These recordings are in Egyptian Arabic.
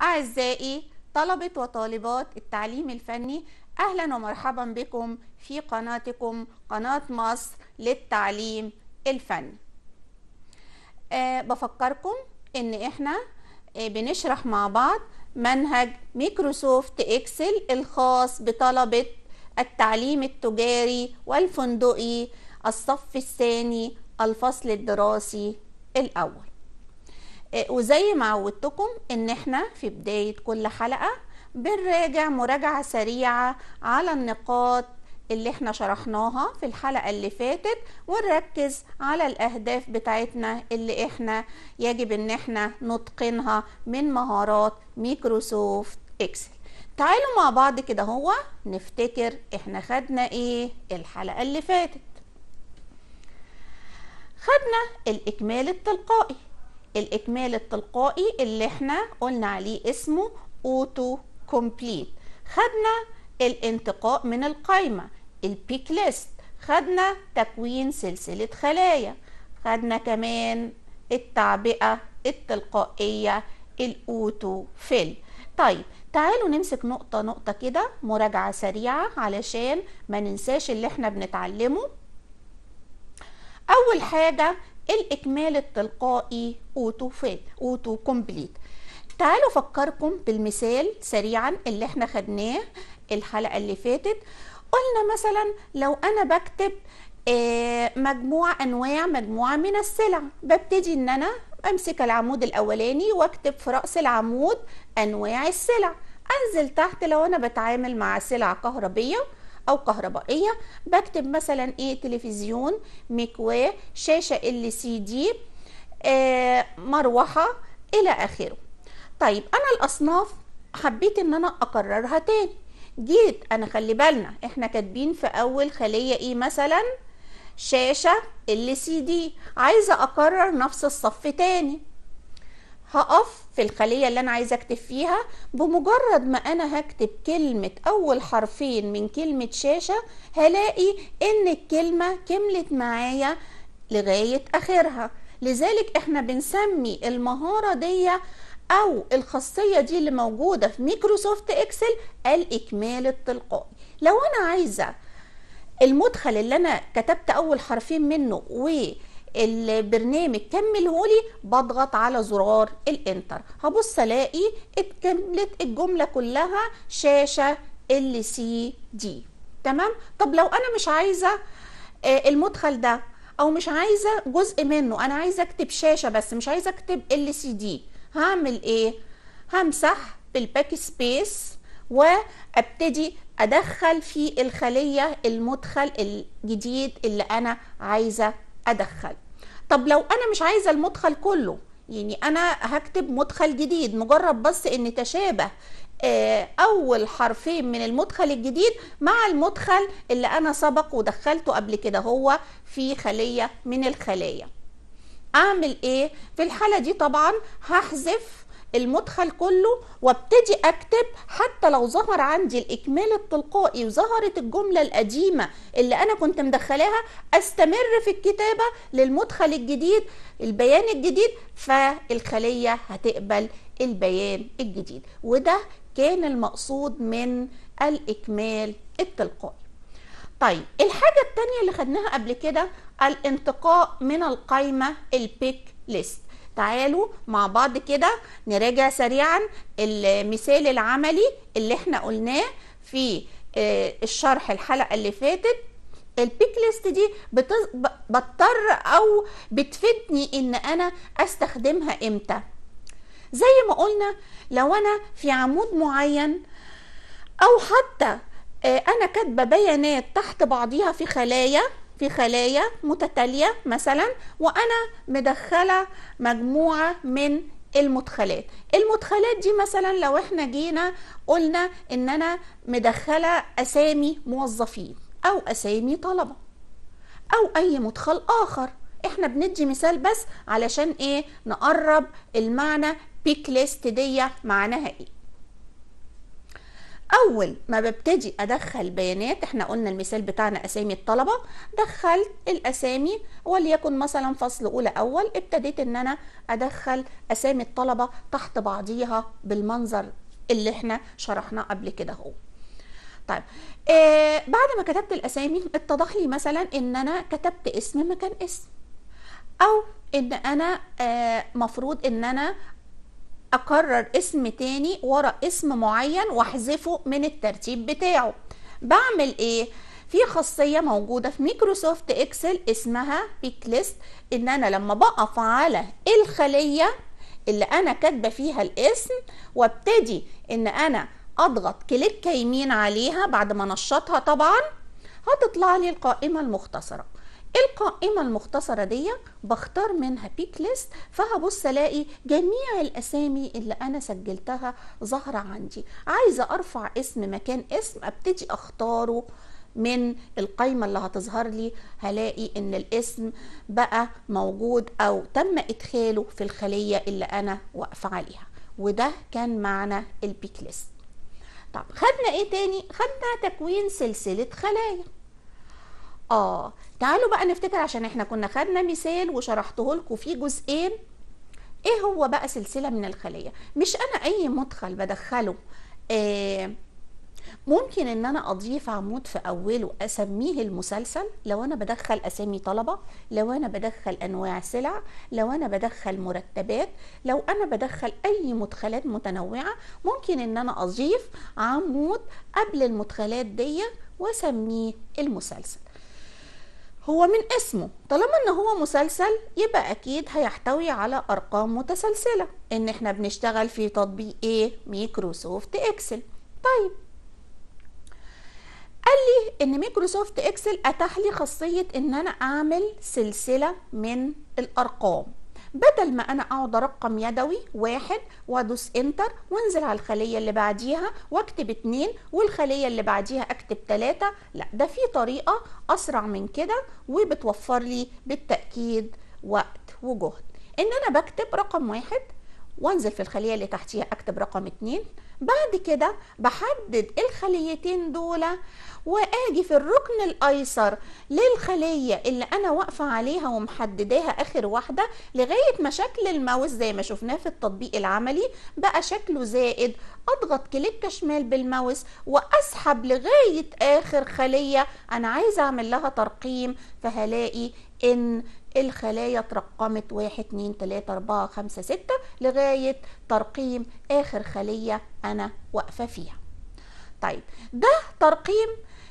أعزائي طلبة وطالبات التعليم الفني أهلا ومرحبا بكم في قناتكم قناة مصر للتعليم الفني أه بفكركم إن إحنا أه بنشرح مع بعض منهج ميكروسوفت إكسل الخاص بطلبة التعليم التجاري والفندقي الصف الثاني الفصل الدراسي الأول وزي ما عودتكم ان احنا في بداية كل حلقة بنراجع مراجعة سريعة على النقاط اللي احنا شرحناها في الحلقة اللي فاتت ونركز على الاهداف بتاعتنا اللي احنا يجب ان احنا نتقنها من مهارات ميكروسوفت اكسل تعالوا مع بعض كده هو نفتكر احنا خدنا ايه الحلقة اللي فاتت خدنا الاكمال التلقائي الاكمال التلقائي اللي احنا قلنا عليه اسمه اوتو كومبليت خدنا الانتقاء من القائمة البيك ليست خدنا تكوين سلسلة خلايا خدنا كمان التعبئة التلقائية الاوتو فيل طيب تعالوا نمسك نقطة نقطة كده مراجعة سريعة علشان ما ننساش اللي احنا بنتعلمه اول حاجة الاكمال التلقائي اوتو فيل اوتو كومبليت تعالوا افكركم بالمثال سريعا اللي احنا خدناه الحلقه اللي فاتت قلنا مثلا لو انا بكتب مجموعه انواع مجموعه من السلع ببتدي ان انا امسك العمود الاولاني واكتب في راس العمود انواع السلع انزل تحت لو انا بتعامل مع سلع كهربيه او كهربائيه بكتب مثلا ايه تلفزيون مكواه شاشه ال سي دي آه مروحه الى اخره طيب انا الاصناف حبيت ان انا اكررها تاني جيت انا خلي بالنا احنا كاتبين في اول خليه ايه مثلا شاشه ال سي دي عايزه اكرر نفس الصف تاني هقف في الخلية اللي أنا عايزة أكتب فيها بمجرد ما أنا هكتب كلمة أول حرفين من كلمة شاشة هلاقي إن الكلمة كملت معايا لغاية آخرها لذلك إحنا بنسمي المهارة دي أو الخاصية دي اللي موجودة في ميكروسوفت إكسل الإكمال التلقائي لو أنا عايزة المدخل اللي أنا كتبت أول حرفين منه و البرنامج كمله لي بضغط على زرار الانتر هبص الاقي اتكملت الجمله كلها شاشه ال سي دي تمام طب لو انا مش عايزه المدخل ده او مش عايزه جزء منه انا عايزه اكتب شاشه بس مش عايزه اكتب ال سي دي هعمل ايه همسح بالباك سبيس وابتدي ادخل في الخليه المدخل الجديد اللي انا عايزه ادخل طب لو انا مش عايزه المدخل كله يعني انا هكتب مدخل جديد مجرد بس ان تشابه اول حرفين من المدخل الجديد مع المدخل اللي انا سبق ودخلته قبل كده هو في خليه من الخلايا اعمل ايه في الحاله دي طبعا هحذف المدخل كله وابتدي اكتب حتى لو ظهر عندي الاكمال التلقائي وظهرت الجمله القديمه اللي انا كنت مدخلاها استمر في الكتابه للمدخل الجديد البيان الجديد فالخليه هتقبل البيان الجديد وده كان المقصود من الاكمال التلقائي طيب الحاجه الثانيه اللي خدناها قبل كده الانتقاء من القائمه البيك ليست تعالوا مع بعض كده نراجع سريعا المثال العملي اللي احنا قلناه في الشرح الحلقة اللي فاتت البيك ليست دي بتز... بضطر او بتفيدني ان انا استخدمها امتى زي ما قلنا لو انا في عمود معين او حتى انا كاتبه بيانات تحت بعضيها في خلايا في خلايا متتالية مثلا وأنا مدخلة مجموعة من المدخلات المدخلات دي مثلا لو احنا جينا قلنا ان انا مدخلة اسامي موظفين او اسامي طلبة او اي مدخل اخر احنا بندي مثال بس علشان ايه نقرب المعنى بيك ليست دي معناها ايه اول ما ببتدي ادخل بيانات احنا قلنا المثال بتاعنا اسامي الطلبه دخلت الاسامي وليكن مثلا فصل اولى اول ابتديت ان انا ادخل اسامي الطلبه تحت بعضيها بالمنظر اللي احنا شرحناه قبل كده اهو طيب آه بعد ما كتبت الاسامي اتضح لي مثلا ان انا كتبت اسم مكان اسم او ان انا آه مفروض ان انا اكرر اسم تاني ورا اسم معين واحذفه من الترتيب بتاعه بعمل ايه في خاصيه موجوده في ميكروسوفت اكسل اسمها بيك ليست ان انا لما بقف على الخليه اللي انا كاتبه فيها الاسم وابتدي ان انا اضغط كليك يمين عليها بعد ما نشطها طبعا هتطلع لي القائمه المختصره القائمة المختصرة دي بختار منها بيك ليست فهبص الاقي جميع الاسامي اللي انا سجلتها ظاهرة عندي عايزة ارفع اسم مكان اسم ابتدي اختاره من القائمة اللي هتظهر لي هلاقي ان الاسم بقى موجود او تم ادخاله في الخلية اللي انا واقفة عليها وده كان معنى البيك ليست طب خدنا ايه تاني خدنا تكوين سلسلة خلايا اه تعالوا بقى نفتكر عشان احنا كنا خدنا مثال وشرحته لكم فيه جزئين ايه هو بقى سلسله من الخليه مش انا اي مدخل بدخله آه ممكن ان انا اضيف عمود في اوله اسميه المسلسل لو انا بدخل اسامي طلبه لو انا بدخل انواع سلع لو انا بدخل مرتبات لو انا بدخل اي مدخلات متنوعه ممكن ان انا اضيف عمود قبل المدخلات دي واسميه المسلسل هو من اسمه طالما ان هو مسلسل يبقى اكيد هيحتوي على ارقام متسلسله ان احنا بنشتغل في تطبيق ايه ميكروسوفت اكسل طيب قال لي ان ميكروسوفت اكسل اتاح لي خاصيه ان انا اعمل سلسله من الارقام بدل ما انا اقعد ارقم يدوي واحد وادوس انتر وانزل على الخليه اللي بعديها واكتب اتنين والخليه اللي بعديها اكتب تلاته لا ده في طريقه اسرع من كده وبتوفر لي بالتاكيد وقت وجهد ان انا بكتب رقم واحد وانزل في الخليه اللي تحتيها اكتب رقم اتنين بعد كده بحدد الخليتين دول واجي في الركن الايسر للخليه اللي انا واقفه عليها ومحدداها اخر واحده لغايه ما شكل الماوس زي ما شفناه في التطبيق العملي بقى شكله زائد اضغط كليك شمال بالماوس واسحب لغايه اخر خليه انا عايزه اعمل لها ترقيم فهلاقي ان الخلايا اترقمت واحد اتنين تلاتة اربعة خمسة ستة لغاية ترقيم اخر خلية انا واقفة فيها طيب ده ترقيم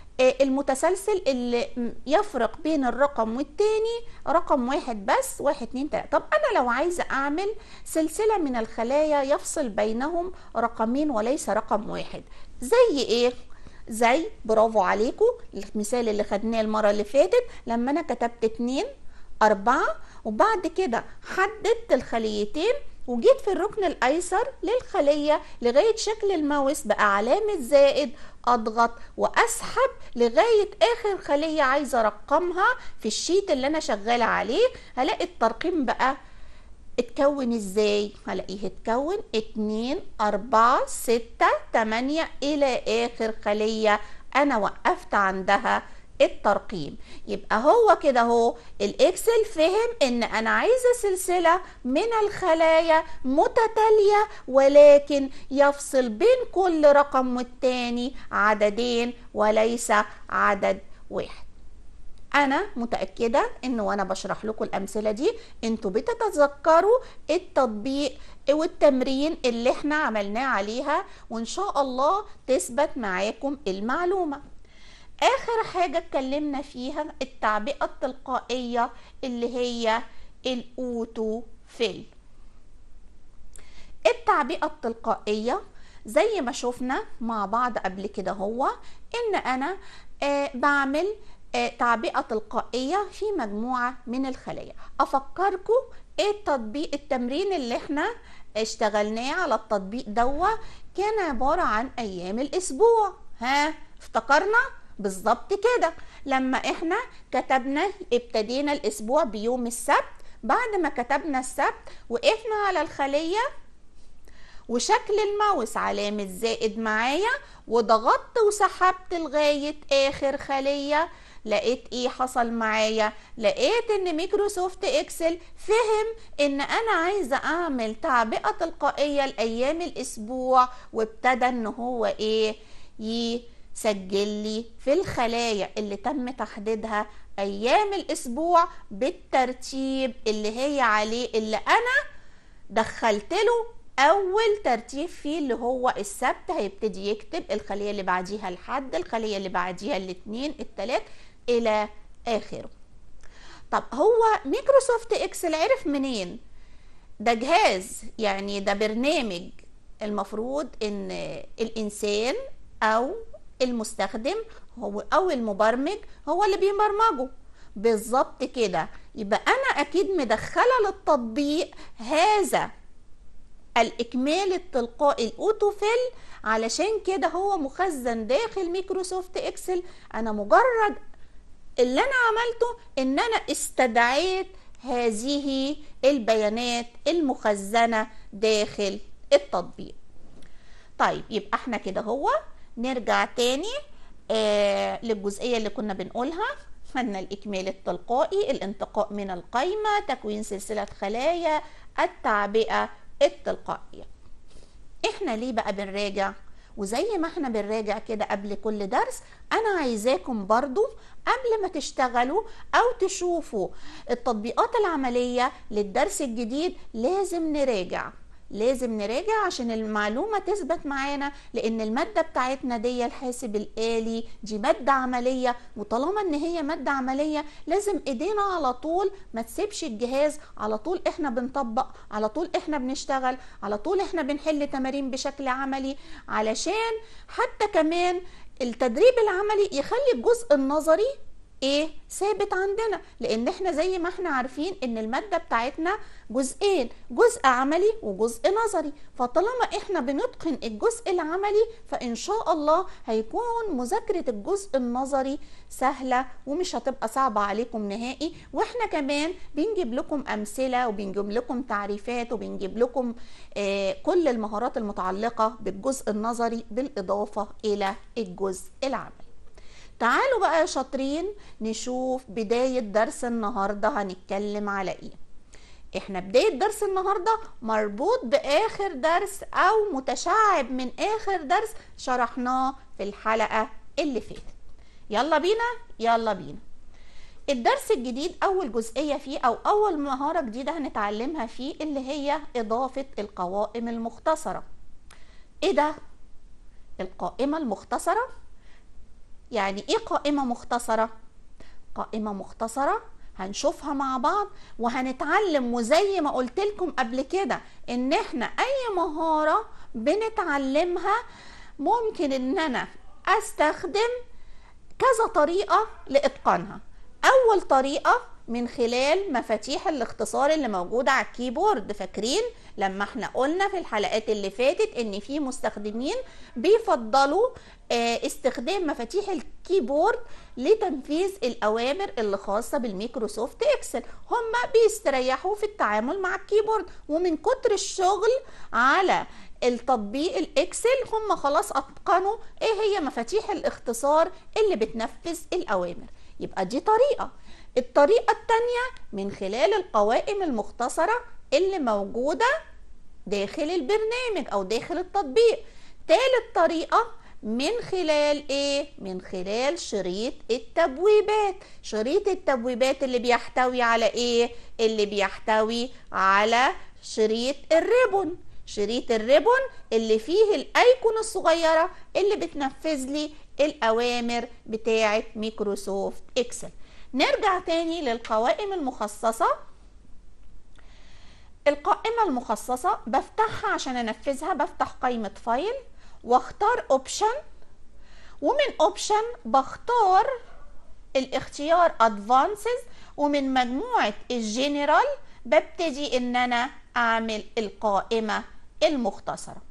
المتسلسل اللي يفرق بين الرقم والتاني رقم واحد بس واحد اتنين تلاتة طب انا لو عايزة اعمل سلسلة من الخلايا يفصل بينهم رقمين وليس رقم واحد زي ايه زي برافو عليكم المثال اللي خدناه المرة اللي فاتت لما انا كتبت اتنين أربعة وبعد كده حددت الخليتين وجيت في الركن الأيسر للخلية لغاية شكل الماوس بقى علامة زائد أضغط وأسحب لغاية آخر خلية عايزة أرقمها في الشيت اللي أنا شغالة عليه هلاقي الترقيم بقى اتكون ازاي هلاقيه اتكون اتنين اربعة ستة تمانية الى اخر خلية انا وقفت عندها الترقيم يبقى هو كده اهو الاكسل فهم ان انا عايزه سلسله من الخلايا متتاليه ولكن يفصل بين كل رقم والتاني عددين وليس عدد واحد انا متاكده ان وانا بشرح لكم الامثله دي انتوا بتتذكروا التطبيق والتمرين اللي احنا عملناه عليها وان شاء الله تثبت معاكم المعلومه اخر حاجه اتكلمنا فيها التعبئه التلقائيه اللي هي الاوتو فيل التعبئه التلقائيه زي ما شفنا مع بعض قبل كده هو ان انا آه بعمل آه تعبئه تلقائيه في مجموعه من الخلايا افكركم ايه التطبيق التمرين اللي احنا اشتغلناه على التطبيق دوا كان عباره عن ايام الاسبوع ها افتكرنا بالظبط كده لما احنا كتبنا ابتدينا الاسبوع بيوم السبت بعد ما كتبنا السبت وقفنا على الخليه وشكل الماوس علامة زائد معايا وضغطت وسحبت لغاية آخر خلية لقيت ايه حصل معايا لقيت ان ميكروسوفت اكسل فهم ان انا عايزه اعمل تعبئه تلقائيه لايام الاسبوع وابتدى ان هو ايه يسجل لي في الخلايا اللي تم تحديدها ايام الاسبوع بالترتيب اللي هي عليه اللي انا دخلت له اول ترتيب فيه اللي هو السبت هيبتدي يكتب الخليه اللي بعديها الحد الخليه اللي بعديها الاثنين الثلاث الى اخره طب هو ميكروسوفت اكسل عرف منين ده جهاز يعني ده برنامج المفروض ان الانسان او المستخدم هو او المبرمج هو اللي بيبرمجه بالظبط كده يبقى انا اكيد مدخله للتطبيق هذا الاكمال التلقائي الاوتوفيل علشان كده هو مخزن داخل ميكروسوفت اكسل انا مجرد اللي انا عملته ان انا استدعيت هذه البيانات المخزنه داخل التطبيق طيب يبقى احنا كده هو نرجع تاني آه للجزئيه اللي كنا بنقولها خدنا الاكمال التلقائي الانتقاء من القائمه تكوين سلسله خلايا التعبئه التلقائيه احنا ليه بقى بنراجع وزي ما احنا بنراجع كده قبل كل درس انا عايزاكم برضو قبل ما تشتغلوا او تشوفوا التطبيقات العملية للدرس الجديد لازم نراجع لازم نراجع عشان المعلومة تثبت معانا لأن المادة بتاعتنا دي الحاسب الآلي دي مادة عملية وطالما إن هي مادة عملية لازم إيدينا على طول ما تسيبش الجهاز على طول إحنا بنطبق على طول إحنا بنشتغل على طول إحنا بنحل تمارين بشكل عملي علشان حتى كمان التدريب العملي يخلي الجزء النظري ايه ثابت عندنا لان احنا زي ما احنا عارفين ان الماده بتاعتنا جزئين جزء عملي وجزء نظري فطالما احنا بنتقن الجزء العملي فان شاء الله هيكون مذاكره الجزء النظري سهله ومش هتبقى صعبه عليكم نهائي واحنا كمان بنجيب لكم امثله وبنجيب لكم تعريفات وبنجيب لكم آه كل المهارات المتعلقه بالجزء النظري بالاضافه الى الجزء العملي تعالوا بقى يا شاطرين نشوف بداية درس النهاردة هنتكلم على ايه احنا بداية درس النهاردة مربوط باخر درس او متشعب من اخر درس شرحناه في الحلقة اللي فاتت يلا بينا يلا بينا الدرس الجديد اول جزئية فيه او اول مهارة جديدة هنتعلمها فيه اللي هي اضافة القوائم المختصرة ايه ده القائمة المختصرة يعني ايه قائمة مختصرة قائمة مختصرة هنشوفها مع بعض وهنتعلم وزي ما قلت لكم قبل كده ان احنا اي مهارة بنتعلمها ممكن ان انا استخدم كذا طريقة لاتقانها اول طريقة من خلال مفاتيح الاختصار اللي موجودة على الكيبورد فاكرين لما احنا قلنا في الحلقات اللي فاتت ان في مستخدمين بيفضلوا استخدام مفاتيح الكيبورد لتنفيذ الاوامر اللي خاصه بالميكروسوفت اكسل هم بيستريحوا في التعامل مع الكيبورد ومن كتر الشغل على التطبيق الاكسل هم خلاص اتقنوا ايه هي مفاتيح الاختصار اللي بتنفذ الاوامر يبقى دي طريقه الطريقه الثانيه من خلال القوائم المختصره اللي موجوده داخل البرنامج او داخل التطبيق ثالث طريقه من خلال ايه من خلال شريط التبويبات شريط التبويبات اللي بيحتوي على ايه اللي بيحتوي على شريط الريبون شريط الريبون اللي فيه الايقون الصغيره اللي بتنفذ لي الاوامر بتاعه ميكروسوفت اكسل نرجع تاني للقوائم المخصصه القائمه المخصصه بفتحها عشان انفذها بفتح قائمه فايل واختار اوبشن ومن اوبشن بختار الاختيار ادفانسز ومن مجموعة الجنرال ببتدي ان انا اعمل القائمة المختصرة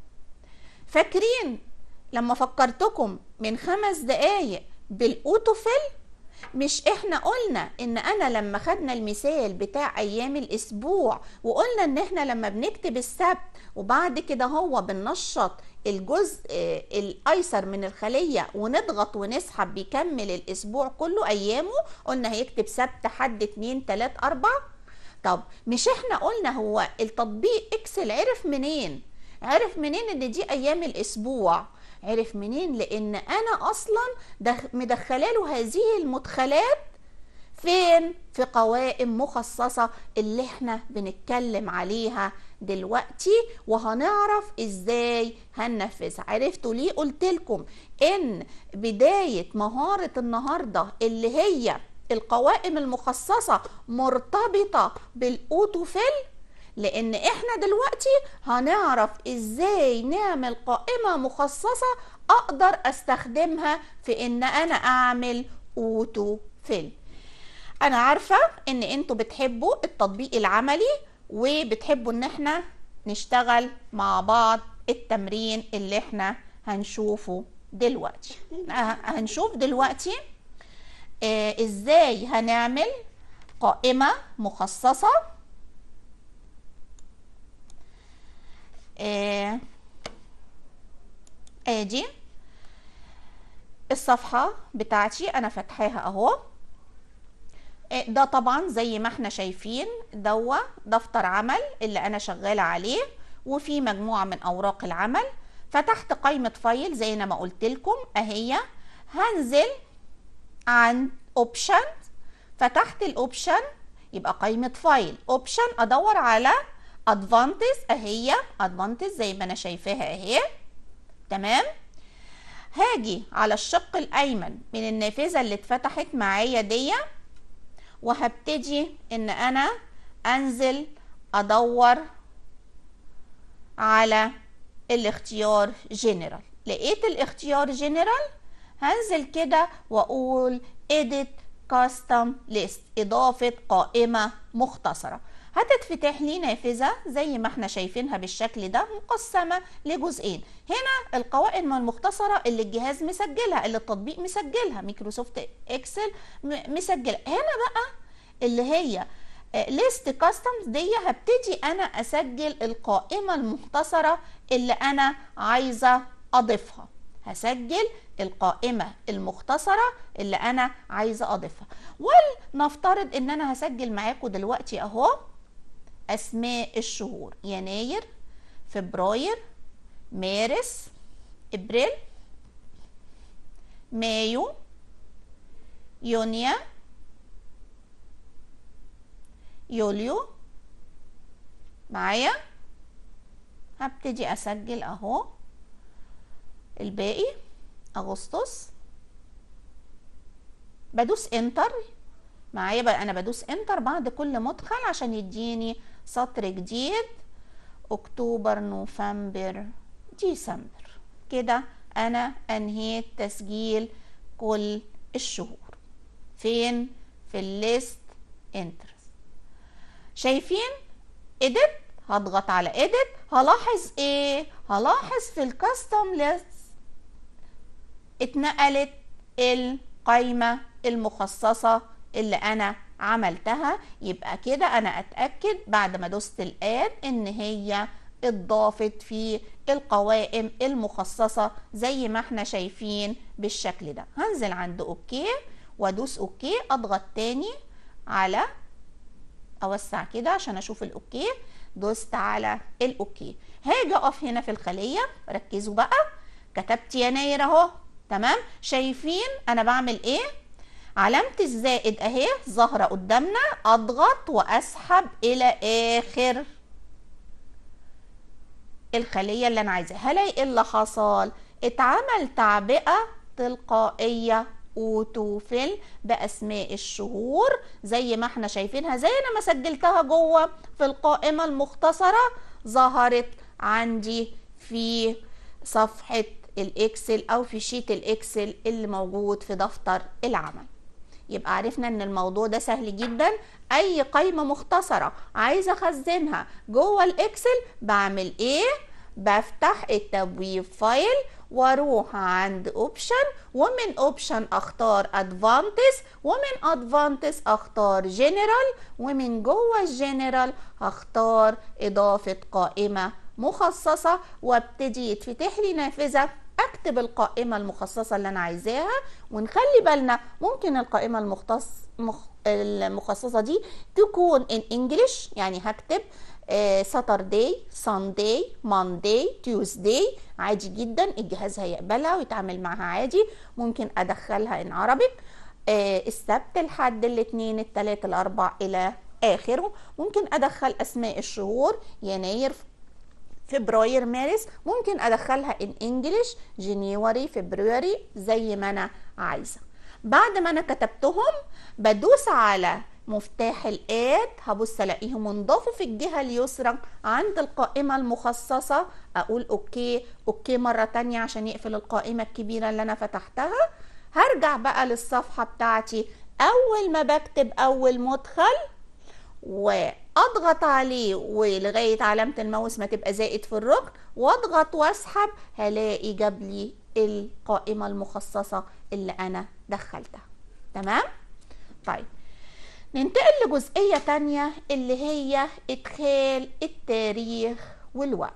فاكرين لما فكرتكم من خمس دقايق بالاوتوفيل مش احنا قلنا ان انا لما خدنا المثال بتاع ايام الاسبوع وقلنا ان احنا لما بنكتب السبت وبعد كده هو بننشط الجزء آه، الايسر من الخليه ونضغط ونسحب بيكمل الاسبوع كله ايامه قلنا هيكتب سبت حد اتنين تلات اربع طب مش احنا قلنا هو التطبيق اكسل عرف منين عرف منين ان دي ايام الاسبوع عرف منين لان انا اصلا دخ- مدخلاله هذه المدخلات فين في قوائم مخصصة اللي احنا بنتكلم عليها دلوقتي وهنعرف ازاي هننفذها عرفتوا ليه قلت لكم ان بداية مهارة النهاردة اللي هي القوائم المخصصة مرتبطة بالاوتوفيل لان احنا دلوقتي هنعرف ازاي نعمل قائمة مخصصة اقدر استخدمها في ان انا اعمل اوتو فيل انا عارفة ان انتوا بتحبوا التطبيق العملي وبتحبوا ان احنا نشتغل مع بعض التمرين اللي احنا هنشوفه دلوقتي آه، هنشوف دلوقتي آه، ازاي هنعمل قائمة مخصصة آه، ادي الصفحة بتاعتي انا فاتحاها اهو آه، ده طبعا زي ما احنا شايفين دوا دفتر عمل اللي انا شغالة عليه وفي مجموعة من اوراق العمل فتحت قائمة فايل زي ما قلت لكم اهي هنزل عن اوبشن فتحت الاوبشن يبقى قائمة فايل اوبشن ادور على ادفانتج اهي ادفانتج زي ما انا شايفاها اهي تمام هاجي على الشق الايمن من النافذة اللي اتفتحت معايا دي وهبتدي ان انا انزل ادور على الاختيار جنرال لقيت الاختيار جنرال هنزل كده واقول edit custom list اضافة قائمة مختصرة هتتفتح لي نافذة زي ما احنا شايفينها بالشكل ده مقسمة لجزئين هنا القوائم المختصرة اللي الجهاز مسجلها اللي التطبيق مسجلها مايكروسوفت اكسل م- مسجلة هنا بقى اللي هي ليست كاستمز دي هبتدي انا اسجل القائمة المختصرة اللي انا عايزة اضيفها هسجل القائمة المختصرة اللي انا عايزة اضيفها ولنفترض ان انا هسجل معاكم دلوقتي اهو اسماء الشهور يناير فبراير مارس ابريل مايو يونيو يوليو معايا هبتدي اسجل اهو الباقي اغسطس بدوس انتر معايا بقى انا بدوس انتر بعد كل مدخل عشان يديني سطر جديد اكتوبر نوفمبر ديسمبر كده انا انهيت تسجيل كل الشهور فين في الليست انترس شايفين اديت هضغط على اديت هلاحظ ايه هلاحظ في الكاستم ليست اتنقلت القايمة المخصصة اللي انا عملتها يبقى كده انا اتأكد بعد ما دوست الاد ان هي اتضافت في القوائم المخصصة زي ما احنا شايفين بالشكل ده هنزل عند اوكي وادوس اوكي اضغط تاني على اوسع كده عشان اشوف الاوكي دوست على الاوكي هاجي اقف هنا في الخليه ركزوا بقى كتبت يناير اهو تمام شايفين انا بعمل ايه علامة الزائد اهي ظاهرة قدامنا اضغط واسحب الى اخر الخلية اللي انا عايزاها هلاقي ايه اللي حصل اتعمل تعبئة تلقائية اوتوفيل باسماء الشهور زي ما احنا شايفينها زي انا ما سجلتها جوه في القائمة المختصرة ظهرت عندي في صفحة الاكسل او في شيت الاكسل اللي موجود في دفتر العمل يبقى عرفنا ان الموضوع ده سهل جدا اي قائمة مختصرة عايزة اخزنها جوه الاكسل بعمل ايه بفتح التبويب فايل واروح عند اوبشن ومن اوبشن اختار ادفانتس ومن ادفانتس اختار جنرال ومن جوه الجنرال هختار اضافه قائمه مخصصه وابتدي يتفتح لي نافذه اكتب القائمه المخصصه اللي انا عايزاها ونخلي بالنا ممكن القائمه المختص مخ... المخصصه دي تكون ان انجلش يعني هكتب ساتردي سانداي مانداي تيوزداي عادي جدا الجهاز هيقبلها ويتعامل معها عادي ممكن ادخلها ان عربيك آه السبت الحد الاثنين الثلاث الاربع الى اخره ممكن ادخل اسماء الشهور يناير فبراير مارس ممكن ادخلها ان انجلش جنيوري فبراير زي ما انا عايزه بعد ما انا كتبتهم بدوس على مفتاح الاد هبص الاقيه منضاف في الجهه اليسرى عند القائمه المخصصه اقول اوكي اوكي مره تانية عشان يقفل القائمه الكبيره اللي انا فتحتها هرجع بقى للصفحه بتاعتي اول ما بكتب اول مدخل واضغط عليه ولغايه علامه الماوس ما تبقى زائد في الركن واضغط واسحب هلاقي جاب لي القائمه المخصصه اللي انا دخلتها تمام طيب ننتقل لجزئيه تانية اللي هي ادخال التاريخ والوقت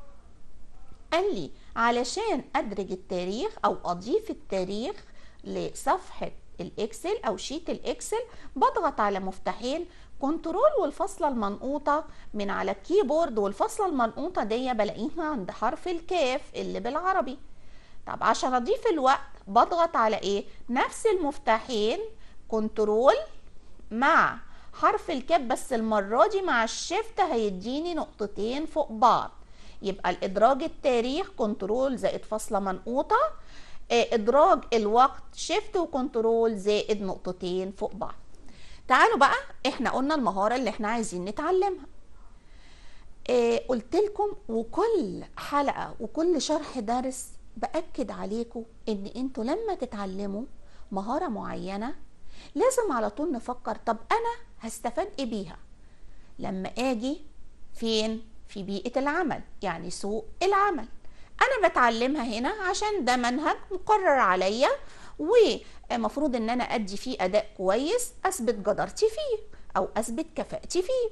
قال لي علشان ادرج التاريخ او اضيف التاريخ لصفحه الاكسل او شيت الاكسل بضغط على مفتاحين كنترول والفاصله المنقوطه من على الكيبورد والفاصله المنقوطه دي بلاقيها عند حرف الكاف اللي بالعربي طب عشان اضيف الوقت بضغط على ايه نفس المفتاحين كنترول مع حرف الكاف بس المره دي مع الشيفت هيديني نقطتين فوق بعض يبقى الادراج التاريخ كنترول زائد فاصله منقوطه ادراج الوقت شيفت وكنترول زائد نقطتين فوق بعض تعالوا بقى احنا قلنا المهاره اللي احنا عايزين نتعلمها إيه قلت لكم وكل حلقه وكل شرح درس باكد عليكم ان انتوا لما تتعلموا مهاره معينه لازم على طول نفكر طب انا هستفاد ايه بيها لما اجي فين في بيئه العمل يعني سوق العمل انا بتعلمها هنا عشان ده منهج مقرر عليا ومفروض ان انا ادي فيه اداء كويس اثبت جدارتي فيه او اثبت كفاءتي فيه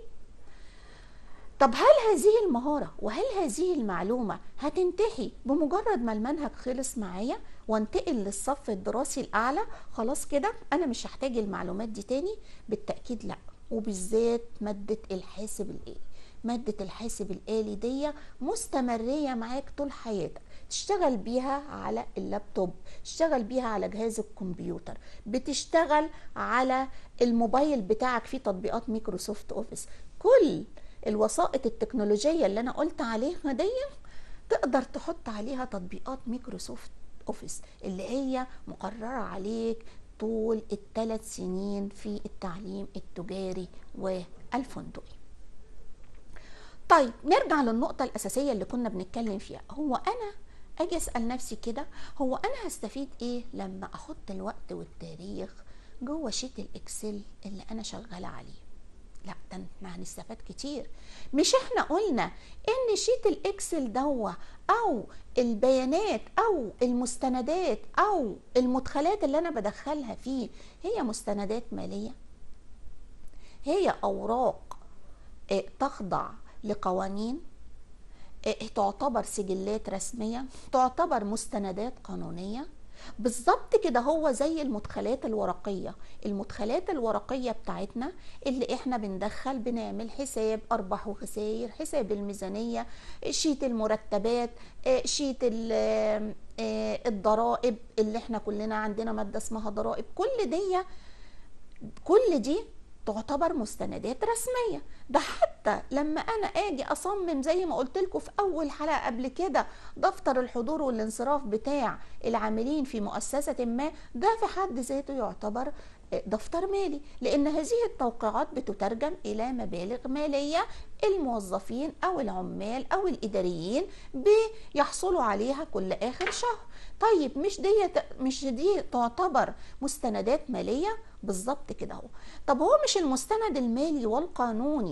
طب هل هذه المهارة وهل هذه المعلومة هتنتهي بمجرد ما المنهج خلص معايا وانتقل للصف الدراسي الأعلى خلاص كده أنا مش هحتاج المعلومات دي تاني بالتأكيد لأ وبالذات مادة الحاسب الآلي مادة الحاسب الآلي دي مستمرية معاك طول حياتك تشتغل بيها على اللابتوب تشتغل بيها على جهاز الكمبيوتر بتشتغل على الموبايل بتاعك فيه تطبيقات ميكروسوفت اوفيس كل الوسائط التكنولوجية اللي انا قلت عليها دي تقدر تحط عليها تطبيقات ميكروسوفت اوفيس اللي هي مقررة عليك طول الثلاث سنين في التعليم التجاري والفندقي طيب نرجع للنقطة الأساسية اللي كنا بنتكلم فيها هو أنا أجي أسأل نفسي كده هو أنا هستفيد إيه لما أحط الوقت والتاريخ جوه شيت الإكسل اللي أنا شغالة عليه لا ده احنا هنستفاد كتير مش احنا قلنا ان شيت الاكسل دوا او البيانات او المستندات او المدخلات اللي انا بدخلها فيه هي مستندات ماليه هي اوراق تخضع لقوانين تعتبر سجلات رسميه تعتبر مستندات قانونيه بالظبط كده هو زي المدخلات الورقية المدخلات الورقية بتاعتنا اللي احنا بندخل بنعمل حساب أرباح وخسائر حساب الميزانية شيت المرتبات شيت الضرائب اللي احنا كلنا عندنا مادة اسمها ضرائب كل دي كل دي تعتبر مستندات رسميه ده حتى لما انا اجي اصمم زي ما قلت لكم في اول حلقه قبل كده دفتر الحضور والانصراف بتاع العاملين في مؤسسه ما ده في حد ذاته يعتبر دفتر مالي لان هذه التوقيعات بتترجم الى مبالغ ماليه الموظفين او العمال او الاداريين بيحصلوا عليها كل اخر شهر طيب مش دي مش دي تعتبر مستندات ماليه بالظبط كده اهو طب هو مش المستند المالي والقانوني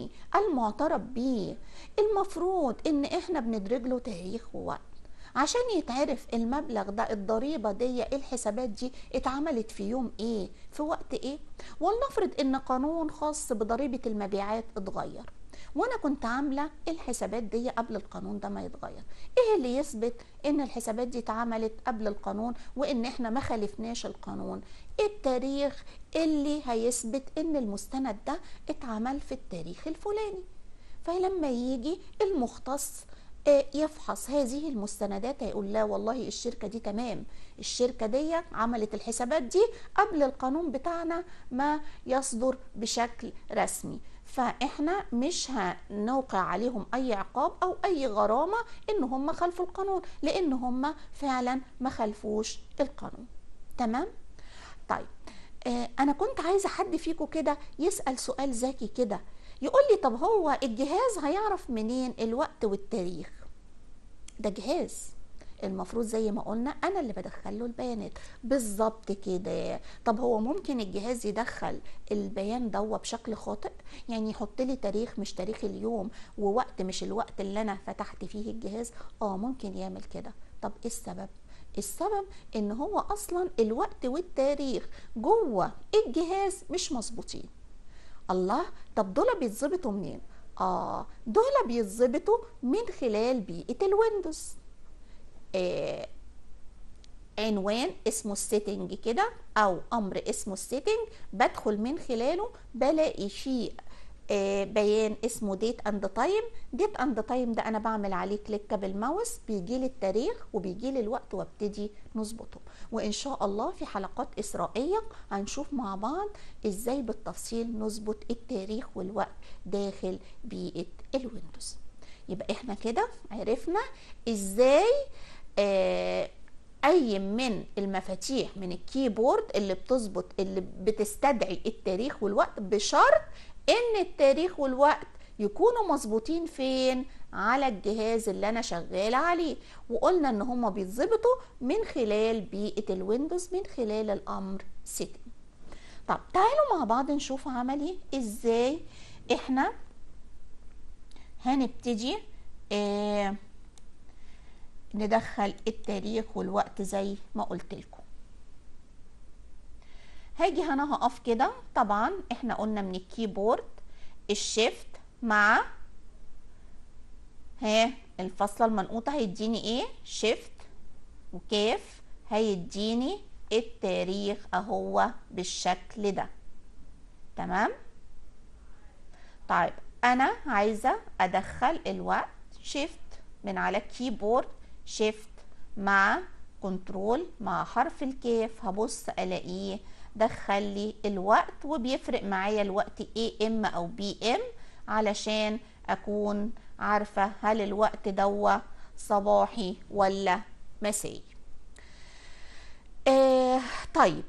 القانوني المعترف بيه المفروض ان احنا بندرج له تاريخ ووقت عشان يتعرف المبلغ ده الضريبة دي الحسابات دي اتعملت في يوم ايه في وقت ايه ولنفرض ان قانون خاص بضريبة المبيعات اتغير وانا كنت عامله الحسابات دي قبل القانون ده ما يتغير ايه اللي يثبت ان الحسابات دي اتعملت قبل القانون وان احنا ما خالفناش القانون التاريخ اللي هيثبت ان المستند ده اتعمل في التاريخ الفلاني فلما يجي المختص يفحص هذه المستندات هيقول لا والله الشركة دي تمام الشركة دي عملت الحسابات دي قبل القانون بتاعنا ما يصدر بشكل رسمي فاحنا مش هنوقع عليهم اي عقاب او اي غرامة ان هم خلفوا القانون لان هم فعلا ما خلفوش القانون تمام طيب آه انا كنت عايزة حد فيكم كده يسأل سؤال ذكي كده يقول لي طب هو الجهاز هيعرف منين الوقت والتاريخ ده جهاز المفروض زي ما قلنا انا اللي بدخل له البيانات بالظبط كده طب هو ممكن الجهاز يدخل البيان ده بشكل خاطئ يعني يحط لي تاريخ مش تاريخ اليوم ووقت مش الوقت اللي انا فتحت فيه الجهاز اه ممكن يعمل كده طب ايه السبب السبب ان هو اصلا الوقت والتاريخ جوه الجهاز مش مظبوطين الله طب دول بيتظبطوا منين اه دول بيتظبطوا من خلال بيئه الويندوز آه عنوان اسمه السيتنج كده او امر اسمه السيتنج بدخل من خلاله بلاقي فيه آه بيان اسمه ديت اند تايم ديت اند تايم ده انا بعمل عليه كليك بالماوس بيجي لي التاريخ وبيجي لي الوقت وابتدي نظبطه وان شاء الله في حلقات اسرائيه هنشوف مع بعض ازاي بالتفصيل نظبط التاريخ والوقت داخل بيئه الويندوز يبقى احنا كده عرفنا ازاي آه اي من المفاتيح من الكيبورد اللي بتظبط اللي بتستدعي التاريخ والوقت بشرط ان التاريخ والوقت يكونوا مظبوطين فين على الجهاز اللي انا شغاله عليه وقلنا ان هما بيتظبطوا من خلال بيئه الويندوز من خلال الامر سيتنج طب تعالوا مع بعض نشوف عملي ازاي احنا هنبتدي آه ندخل التاريخ والوقت زي ما قلت لكم هاجي هنا هقف كده طبعا احنا قلنا من الكيبورد الشيفت مع ها الفاصله المنقوطه هيديني ايه شيفت وكاف هيديني التاريخ اهو بالشكل ده تمام طيب انا عايزه ادخل الوقت شيفت من على الكيبورد شيفت مع كنترول مع حرف الكاف هبص الاقيه دخل لي الوقت وبيفرق معايا الوقت اي ام او بي ام علشان اكون عارفه هل الوقت دوا صباحي ولا مسائي آه طيب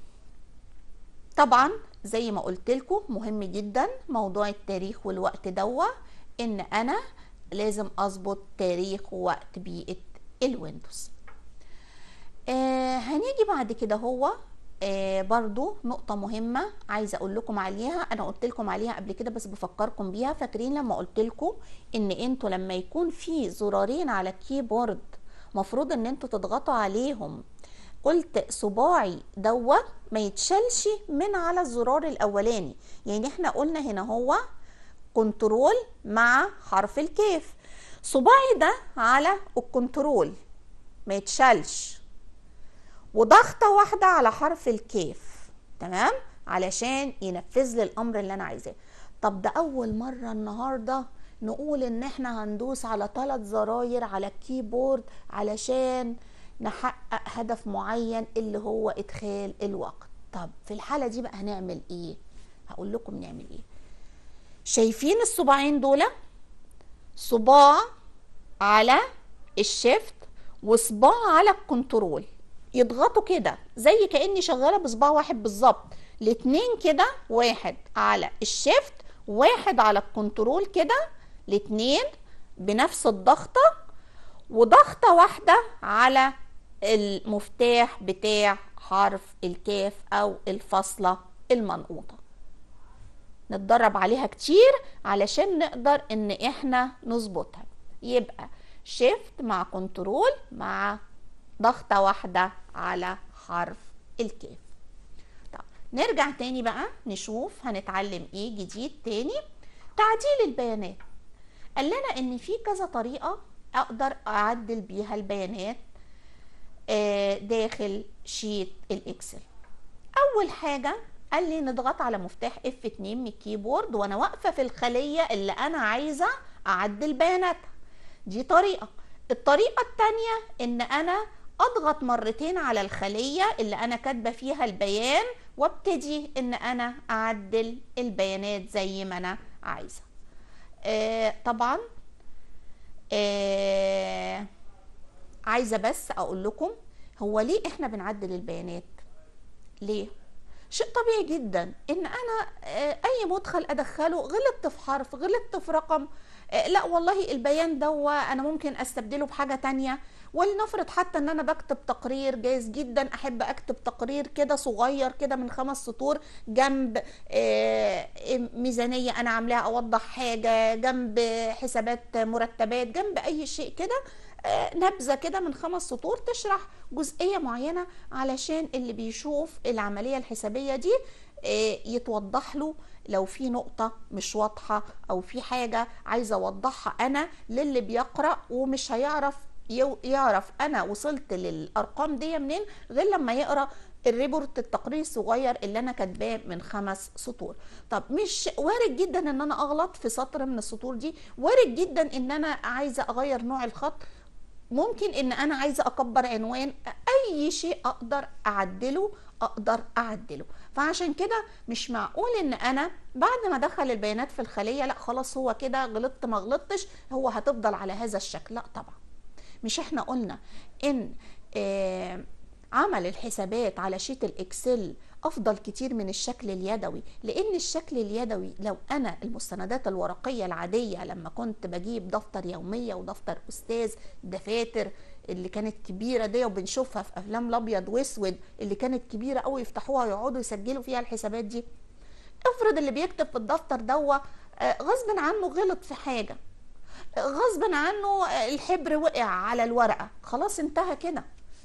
طبعا زي ما قلت لكم مهم جدا موضوع التاريخ والوقت دوا ان انا لازم اظبط تاريخ ووقت بيئه الويندوز آه هنيجي بعد كده هو آه برضو نقطة مهمة عايزة اقول لكم عليها انا قلت لكم عليها قبل كده بس بفكركم بيها فاكرين لما قلت لكم ان انتوا لما يكون في زرارين على الكيبورد مفروض ان انتوا تضغطوا عليهم قلت صباعي دوت ما يتشالش من على الزرار الاولاني يعني احنا قلنا هنا هو كنترول مع حرف الكاف صباعي ده على الكنترول ما يتشالش وضغطه واحده على حرف الكاف تمام علشان ينفذ لي الامر اللي انا عايزاه طب ده اول مره النهارده نقول ان احنا هندوس على ثلاث زراير على الكيبورد علشان نحقق هدف معين اللي هو ادخال الوقت طب في الحاله دي بقى هنعمل ايه هقول لكم نعمل ايه شايفين الصباعين دول صباع على الشيفت وصباع على الكنترول يضغطوا كده زي كاني شغاله بصباع واحد بالظبط الاتنين كده واحد على الشيفت واحد على الكنترول كده الاتنين بنفس الضغطه وضغطه واحده على المفتاح بتاع حرف الكاف او الفاصله المنقوطه نتدرب عليها كتير علشان نقدر ان احنا نظبطها يبقى شيفت مع كنترول مع ضغطة واحدة على حرف الكاف طب نرجع تاني بقى نشوف هنتعلم ايه جديد تاني تعديل البيانات قال لنا ان في كذا طريقة اقدر اعدل بيها البيانات آه، داخل شيت الاكسل اول حاجة قال لي نضغط على مفتاح F2 من الكيبورد وانا واقفة في الخلية اللي انا عايزة اعدل بياناتها دي طريقة الطريقة التانية ان انا اضغط مرتين على الخلية اللي انا كاتبة فيها البيان وابتدي ان انا اعدل البيانات زي ما انا عايزة آه طبعا آه عايزة بس اقول لكم هو ليه احنا بنعدل البيانات ليه شيء طبيعي جدا ان انا آه، اي مدخل ادخله غلطت في حرف غلطت في رقم آه، لا والله البيان ده انا ممكن استبدله بحاجه تانية ولنفرض حتى ان انا بكتب تقرير جايز جدا احب اكتب تقرير كده صغير كده من خمس سطور جنب آه، ميزانيه انا عاملاها اوضح حاجه جنب حسابات مرتبات جنب اي شيء كده آه، نبذه كده من خمس سطور تشرح جزئيه معينه علشان اللي بيشوف العمليه الحسابيه دي آه، يتوضح له لو في نقطة مش واضحة أو في حاجة عايزة أوضحها أنا للي بيقرأ ومش هيعرف يعرف أنا وصلت للأرقام دي منين غير لما يقرأ الريبورت التقرير الصغير اللي انا كاتباه من خمس سطور طب مش وارد جدا ان انا اغلط في سطر من السطور دي وارد جدا ان انا عايزه اغير نوع الخط ممكن ان انا عايزه اكبر عنوان اي شيء اقدر اعدله اقدر اعدله فعشان كده مش معقول ان انا بعد ما ادخل البيانات في الخليه لا خلاص هو كده غلطت ما غلطتش هو هتفضل على هذا الشكل لا طبعا مش احنا قلنا ان آه عمل الحسابات على شيت الاكسل افضل كتير من الشكل اليدوي لان الشكل اليدوي لو انا المستندات الورقيه العاديه لما كنت بجيب دفتر يوميه ودفتر استاذ دفاتر اللي كانت كبيره دي وبنشوفها في افلام الابيض واسود اللي كانت كبيره قوي يفتحوها ويقعدوا يسجلوا فيها الحسابات دي افرض اللي بيكتب في الدفتر دوا آه، غصب عنه غلط في حاجه غصب عنه الحبر وقع على الورقه خلاص انتهى كده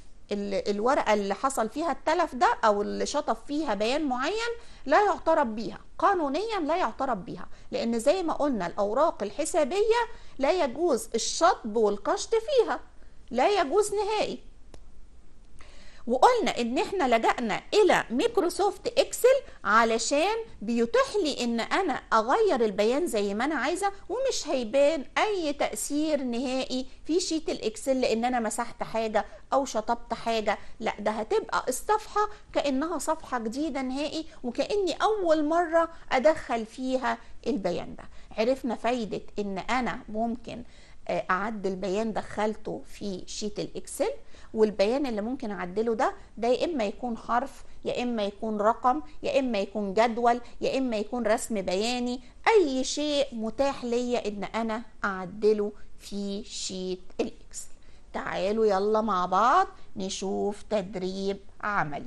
الورقه اللي حصل فيها التلف ده او اللي شطف فيها بيان معين لا يعترف بيها قانونيا لا يعترف بيها لان زي ما قلنا الاوراق الحسابيه لا يجوز الشطب والقشط فيها لا يجوز نهائي وقلنا ان احنا لجأنا الى ميكروسوفت اكسل علشان بيتيح لي ان انا اغير البيان زي ما انا عايزه ومش هيبان اي تأثير نهائي في شيت الاكسل لان انا مسحت حاجه او شطبت حاجه لا ده هتبقى الصفحه كانها صفحه جديده نهائي وكاني اول مره ادخل فيها البيان ده عرفنا فايده ان انا ممكن آه، اعدل بيان دخلته في شيت الاكسل والبيان اللي ممكن اعدله ده ده يا اما يكون حرف يا اما يكون رقم يا اما يكون جدول يا اما يكون رسم بياني اي شيء متاح ليا ان انا اعدله في شيت الاكسل تعالوا يلا مع بعض نشوف تدريب عملي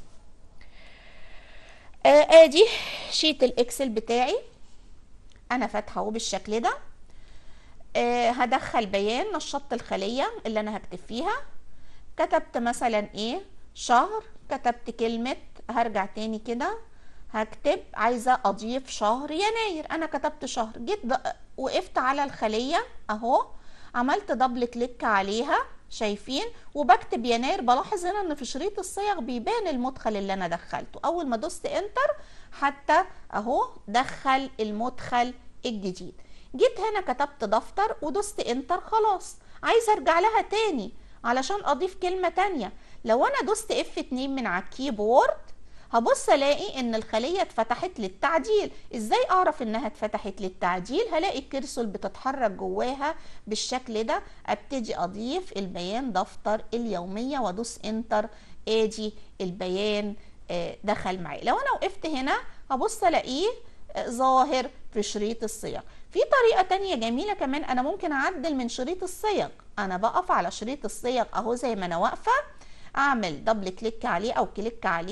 آه ادي شيت الاكسل بتاعي انا فاتحه بالشكل ده آه هدخل بيان نشطت الخليه اللي انا هكتب فيها كتبت مثلا ايه شهر كتبت كلمة هرجع تاني كده هكتب عايزة اضيف شهر يناير انا كتبت شهر جيت وقفت على الخلية اهو عملت دبل كليك عليها شايفين وبكتب يناير بلاحظ هنا ان في شريط الصيغ بيبان المدخل اللي انا دخلته اول ما دوست انتر حتى اهو دخل المدخل الجديد جيت هنا كتبت دفتر ودوست انتر خلاص عايزه ارجع لها تاني علشان اضيف كلمة تانية لو انا دوست F2 من على الكيبورد هبص الاقي ان الخلية اتفتحت للتعديل ازاي اعرف انها اتفتحت للتعديل هلاقي الكرسول بتتحرك جواها بالشكل ده ابتدي اضيف البيان دفتر اليومية وادوس انتر ادي البيان آه، دخل معي لو انا وقفت هنا هبص الاقيه آه، ظاهر في شريط الصيغ في طريقة تانية جميلة كمان أنا ممكن أعدل من شريط الصيغ أنا بقف على شريط الصيغ أهو زي ما أنا واقفة أعمل دبل كليك عليه أو كليك عليه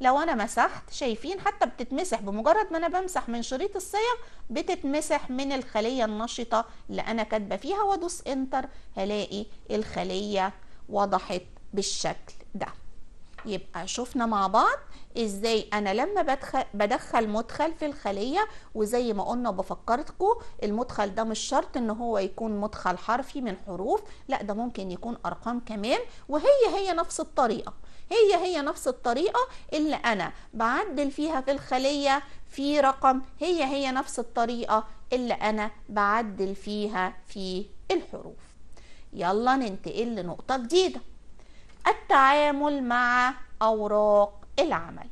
لو انا مسحت شايفين حتى بتتمسح بمجرد ما انا بمسح من شريط الصيغ بتتمسح من الخلية النشطة اللي انا كاتبة فيها وادوس انتر هلاقي الخلية وضحت بالشكل ده يبقى شفنا مع بعض ازاي انا لما بدخل بدخل مدخل في الخليه وزي ما قلنا بفكرتكم المدخل ده مش شرط ان هو يكون مدخل حرفي من حروف لا ده ممكن يكون ارقام كمان وهي هي نفس الطريقه هي هي نفس الطريقه اللي انا بعدل فيها في الخليه في رقم هي هي نفس الطريقه اللي انا بعدل فيها في الحروف يلا ننتقل لنقطه جديده التعامل مع أوراق العمل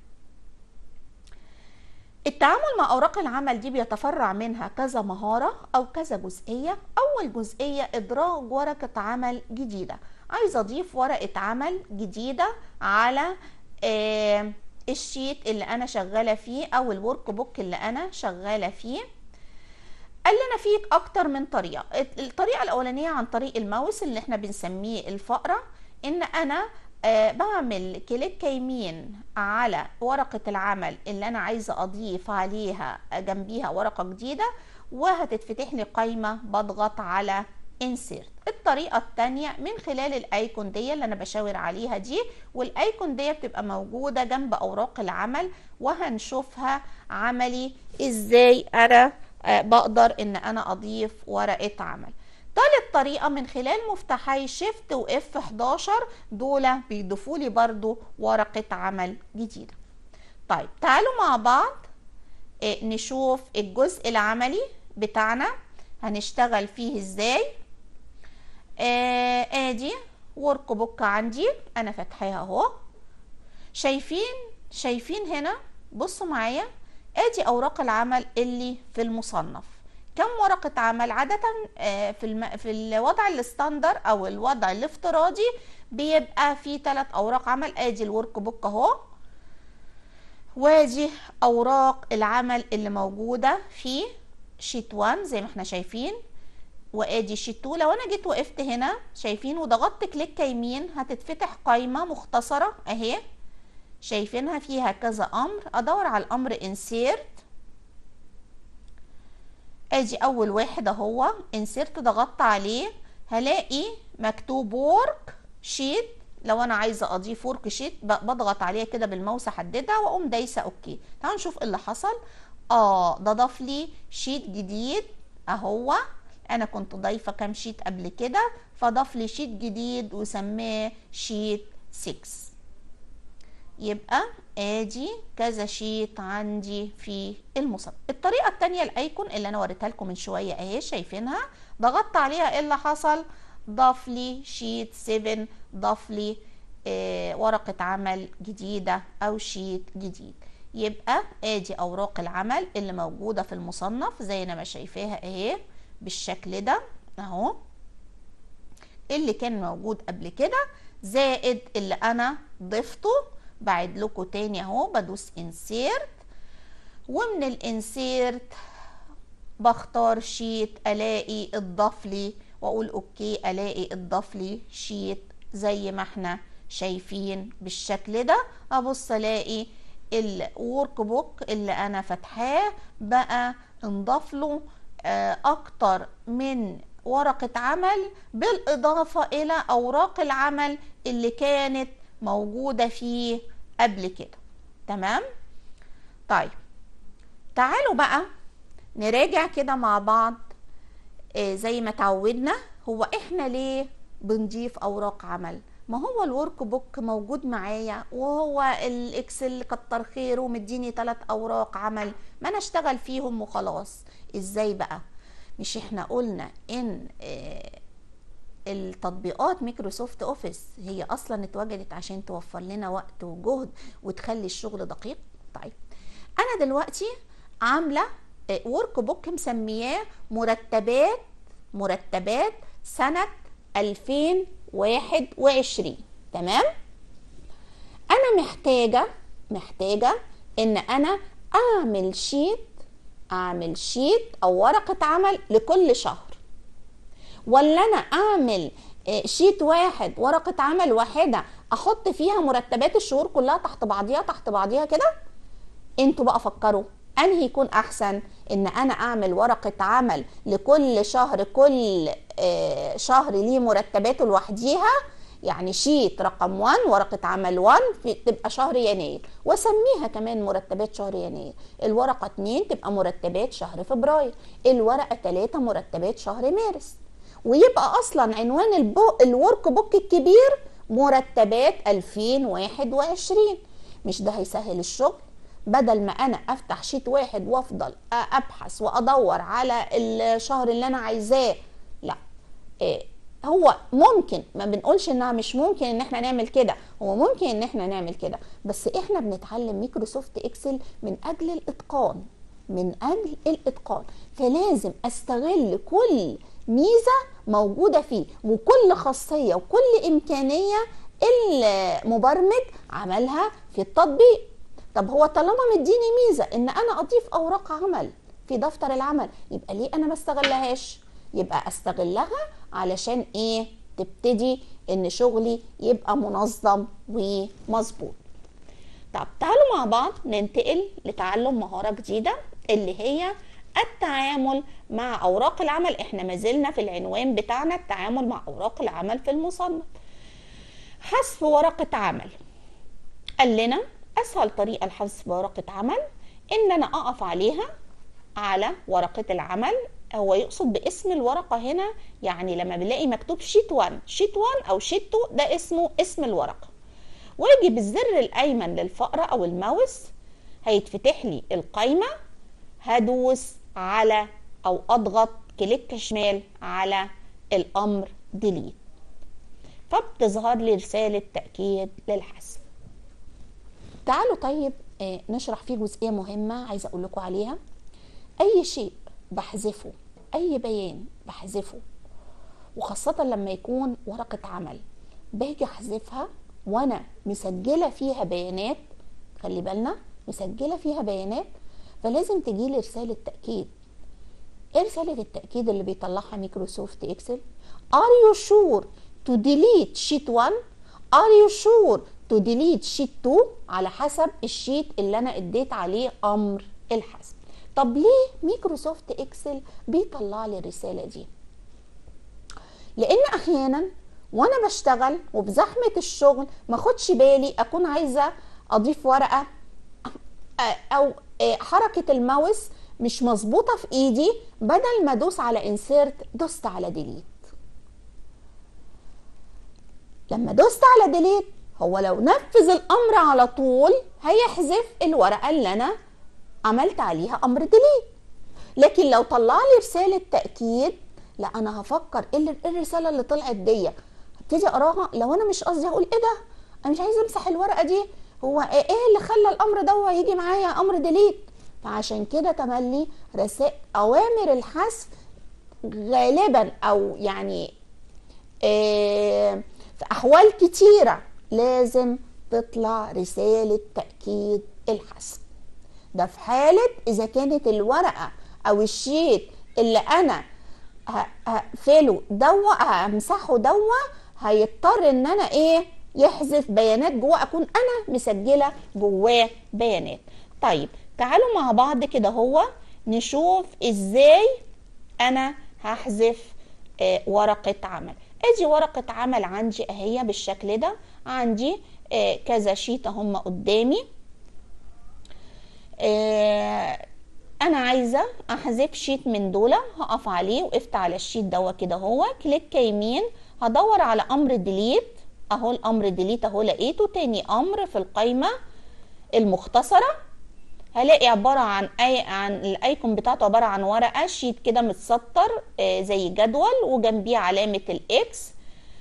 التعامل مع أوراق العمل دي بيتفرع منها كذا مهارة أو كذا جزئية أول جزئية إدراج ورقة عمل جديدة عايزة أضيف ورقة عمل جديدة على آه الشيت اللي أنا شغالة فيه أو الورك بوك اللي أنا شغالة فيه قال لنا فيه أكتر من طريقة الطريقة الأولانية عن طريق الماوس اللي احنا بنسميه الفأرة ان انا آه بعمل كليك يمين على ورقة العمل اللي انا عايزة اضيف عليها جنبيها ورقة جديدة وهتتفتح لي قائمة بضغط على insert الطريقة التانية من خلال الايكون دي اللي انا بشاور عليها دي والايكون دي بتبقى موجودة جنب اوراق العمل وهنشوفها عملي ازاي انا آه بقدر ان انا اضيف ورقة عمل تالت طريقة من خلال مفتاحي شيفت واف 11 دول بيضيفوا لي برضو ورقة عمل جديدة طيب تعالوا مع بعض نشوف الجزء العملي بتاعنا هنشتغل فيه ازاي آه ادي ورك بوك عندي انا فاتحاها اهو شايفين شايفين هنا بصوا معايا ادي اوراق العمل اللي في المصنف كم ورقة عمل عادة في الم... في الوضع الستاندر او الوضع الافتراضي بيبقى في ثلاث اوراق عمل ادي الورك بوك اهو وادي اوراق العمل اللي موجودة في شيت 1 زي ما احنا شايفين وادي شيت 2 لو انا جيت وقفت هنا شايفين وضغطت كليك يمين هتتفتح قائمة مختصرة اهي شايفينها فيها كذا امر ادور على الامر انسيرت ادي اول واحد اهو انسرت ضغطت عليه هلاقي مكتوب ورك شيت لو انا عايزه اضيف ورك شيت بضغط عليها كده بالماوس احددها واقوم دايسه اوكي تعالوا نشوف ايه اللي حصل اه ده ضاف لي شيت جديد اهو انا كنت ضايفه كام شيت قبل كده فضاف لي شيت جديد وسماه شيت 6 يبقى ادي كذا شيت عندي في المصنف الطريقه الثانيه الايكون اللي انا وريتها لكم من شويه اهي شايفينها ضغطت عليها ايه اللي حصل ضاف لي شيت 7 ضاف لي آه ورقه عمل جديده او شيت جديد يبقى ادي اوراق العمل اللي موجوده في المصنف زي ما شايفاها اهي بالشكل ده اهو اللي كان موجود قبل كده زائد اللي انا ضفته بعد لكم تاني اهو بدوس انسيرت ومن الانسيرت بختار شيت الاقي اتضاف لي واقول اوكي الاقي اتضاف لي شيت زي ما احنا شايفين بالشكل ده ابص الاقي الورك بوك اللي انا فاتحاه بقى انضاف له اكتر من ورقة عمل بالاضافة الى اوراق العمل اللي كانت موجودة فيه قبل كده تمام طيب تعالوا بقى نراجع كده مع بعض آه زي ما تعودنا هو احنا ليه بنضيف اوراق عمل ما هو الورك بوك موجود معايا وهو الاكسل كتر خيره مديني ثلاث اوراق عمل ما انا اشتغل فيهم وخلاص ازاي بقى مش احنا قلنا ان آه التطبيقات مايكروسوفت اوفيس هي اصلا اتوجدت عشان توفر لنا وقت وجهد وتخلي الشغل دقيق طيب انا دلوقتي عامله ورك بوك مسمياه مرتبات مرتبات سنه 2021 تمام انا محتاجه محتاجه ان انا اعمل شيت اعمل شيت او ورقه عمل لكل شهر ولا انا اعمل آه، شيت واحد ورقة عمل واحدة احط فيها مرتبات الشهور كلها تحت بعضيها تحت بعضيها كده انتوا بقى فكروا انهي يكون احسن ان انا اعمل ورقة عمل لكل شهر كل آه، شهر ليه مرتباته لوحديها يعني شيت رقم 1 ورقة عمل 1 في تبقى شهر يناير واسميها كمان مرتبات شهر يناير الورقة 2 تبقى مرتبات شهر فبراير الورقة 3 مرتبات شهر مارس ويبقى اصلا عنوان البو الورك بوك الكبير مرتبات 2021 مش ده هيسهل الشغل بدل ما انا افتح شيت واحد وافضل ابحث وادور على الشهر اللي انا عايزاه لا إيه هو ممكن ما بنقولش انها مش ممكن ان احنا نعمل كده هو ممكن ان احنا نعمل كده بس احنا بنتعلم ميكروسوفت اكسل من اجل الاتقان من اجل الاتقان فلازم استغل كل ميزه موجوده فيه وكل خاصيه وكل امكانيه المبرمج عملها في التطبيق طب هو طالما مديني ميزه ان انا اضيف اوراق عمل في دفتر العمل يبقى ليه انا ما استغلهاش يبقى استغلها علشان ايه تبتدي ان شغلي يبقى منظم ومظبوط طب تعالوا مع بعض ننتقل لتعلم مهارة جديدة اللي هي التعامل مع أوراق العمل احنا ما زلنا في العنوان بتاعنا التعامل مع أوراق العمل في المصنف حذف ورقة عمل قال لنا أسهل طريقة لحذف ورقة عمل إن أنا أقف عليها على ورقة العمل هو يقصد باسم الورقة هنا يعني لما بنلاقي مكتوب شيت 1 شيت 1 أو شيت 2 ده اسمه اسم الورقة واجي بالزر الأيمن للفأرة أو الماوس هيتفتح لي القايمة هدوس على أو أضغط كليك شمال على الأمر ديليت فبتظهر لي رسالة تأكيد للحذف تعالوا طيب آه، نشرح فيه جزئية مهمة عايزة أقول لكم عليها أي شيء بحذفه أي بيان بحذفه وخاصة لما يكون ورقة عمل باجي أحذفها وأنا مسجلة فيها بيانات خلي بالنا مسجلة فيها بيانات فلازم تجيلي رسالة تأكيد ايه رسالة التأكيد اللي بيطلعها ميكروسوفت اكسل Are you sure to delete sheet 1 Are you sure to delete sheet 2 على حسب الشيت اللي انا اديت عليه امر الحذف طب ليه ميكروسوفت اكسل بيطلع لي الرسالة دي لان احيانا وانا بشتغل وبزحمة الشغل ما اخدش بالي اكون عايزة اضيف ورقة او حركة الماوس مش مظبوطة في ايدي بدل ما ادوس على انسيرت دوست على ديليت لما دوست على ديليت هو لو نفذ الامر على طول هيحذف الورقة اللي انا عملت عليها امر ديليت لكن لو طلع لي رسالة تأكيد لا انا هفكر ايه الرسالة اللي طلعت دي هبتدي اقراها لو انا مش قصدي اقول ايه ده انا مش عايزه امسح الورقة دي هو ايه اللي خلى الامر ده يجي معايا امر ديليت فعشان كده تملي رسائل اوامر الحذف غالبا او يعني إيه في احوال كتيره لازم تطلع رساله تاكيد الحذف ده في حاله اذا كانت الورقه او الشيت اللي انا هقفله دوا همسحه دوا هيضطر ان انا ايه يحذف بيانات جواه اكون انا مسجله جواه بيانات طيب تعالوا مع بعض كده هو نشوف ازاي انا هحذف آه ورقة عمل ادي ورقة عمل عندي اهي بالشكل ده عندي آه كذا شيت هم قدامي آه انا عايزة احذف شيت من دول هقف عليه وقفت على الشيت دوا كده هو كليك يمين هدور على امر ديليت اهو الامر ديليت اهو لقيته تاني امر في القايمة المختصرة هلاقي عبارة عن اي عن الايكون بتاعته عبارة عن ورقة شيت كده متسطر آه زي جدول وجنبيه علامة الاكس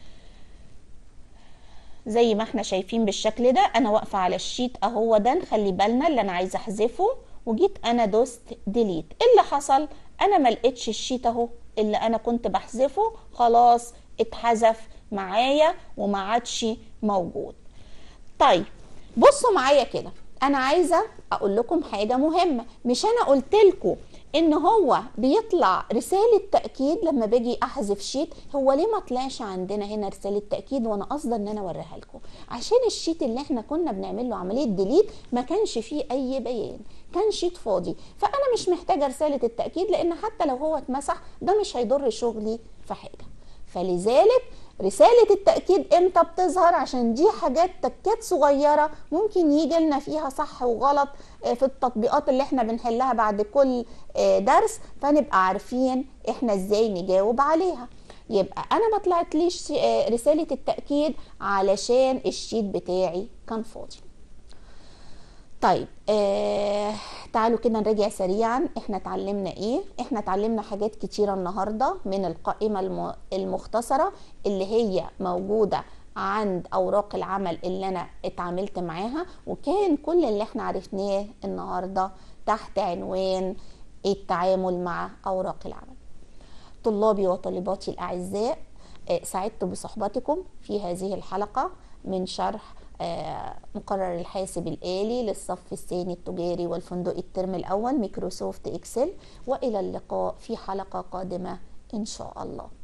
زي ما احنا شايفين بالشكل ده انا واقفة على الشيت اهو ده نخلي بالنا اللي انا عايزة احذفه وجيت انا دوست ديليت اللي حصل انا ما لقيتش الشيت اهو اللي انا كنت بحذفه خلاص اتحذف معايا وما عادش موجود طيب بصوا معايا كده انا عايزه اقول لكم حاجه مهمه مش انا قلت لكم ان هو بيطلع رسالة تأكيد لما باجي احذف شيت هو ليه ما طلعش عندنا هنا رسالة تأكيد وانا قصدا ان انا اوريها لكم عشان الشيت اللي احنا كنا بنعمل له عملية ديليت ما كانش فيه اي بيان كان شيت فاضي فانا مش محتاجة رسالة التأكيد لان حتى لو هو اتمسح ده مش هيضر شغلي في حاجة فلذلك رسالة التأكيد امتى بتظهر عشان دي حاجات تكات صغيرة ممكن يجي لنا فيها صح وغلط في التطبيقات اللي احنا بنحلها بعد كل درس فنبقى عارفين احنا ازاي نجاوب عليها يبقى انا ما طلعتليش رسالة التأكيد علشان الشيت بتاعي كان فاضي طيب آه تعالوا كده نراجع سريعا احنا اتعلمنا ايه احنا اتعلمنا حاجات كتيرة النهاردة من القائمة المختصرة اللي هي موجودة عند اوراق العمل اللي انا اتعاملت معاها وكان كل اللي احنا عرفناه النهاردة تحت عنوان التعامل مع اوراق العمل طلابي وطالباتي الاعزاء آه سعدت بصحبتكم في هذه الحلقة من شرح مقرر الحاسب الآلي للصف الثاني التجاري والفندقي الترم الأول ميكروسوفت إكسل وإلى اللقاء في حلقة قادمة إن شاء الله